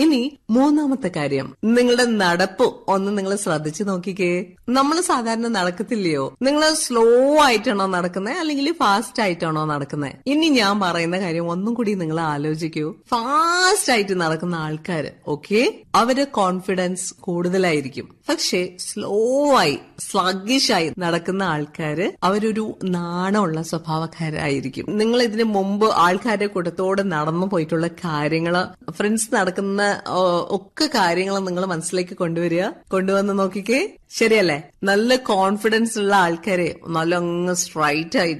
ഇനി മൂന്നാമത്തെ കാര്യം നിങ്ങളുടെ നടപ്പ് ഒന്ന് നിങ്ങൾ ശ്രദ്ധിച്ചു നോക്കിക്കേ നമ്മൾ സാധാരണ നടക്കത്തില്ലയോ നിങ്ങൾ സ്ലോ ആയിട്ടാണോ നടക്കുന്നത് അല്ലെങ്കിൽ ഫാസ്റ്റ് ആയിട്ടാണോ നടക്കുന്നത് ഇനി ഞാൻ പറയുന്ന കാര്യം ഒന്നും കൂടി നിങ്ങൾ ആലോചിക്കൂ ഫാസ്റ്റ് ആയിട്ട് നടക്കുന്ന ആൾക്കാര് ഓക്കെ അവര് കോൺഫിഡൻസ് കൂടുതലായിരിക്കും പക്ഷെ സ്ലോ ആയി സ്ലഗിഷ് ആയി നടക്കുന്ന ആൾക്കാര് അവരൊരു നാണമുള്ള സ്വഭാവക്കാരായിരിക്കും നിങ്ങൾ ഇതിനു മുമ്പ് ആൾക്കാരുടെ കൂട്ടത്തോടെ നടന്നു പോയിട്ടുള്ള കാര്യങ്ങള് ഫ്രണ്ട്സ് നടക്കുന്ന ഓ, ഒക്കെ കാര്യങ്ങൾ നിങ്ങൾ മനസ്സിലേക്ക് കൊണ്ടുവരിക കൊണ്ടുവന്ന് നോക്കിക്കേ ശരിയല്ലേ നല്ല കോൺഫിഡൻസ് ഉള്ള ആൾക്കാരെ നല്ല അങ്ങ് സ്ട്രൈറ്റ് ആയിട്ട്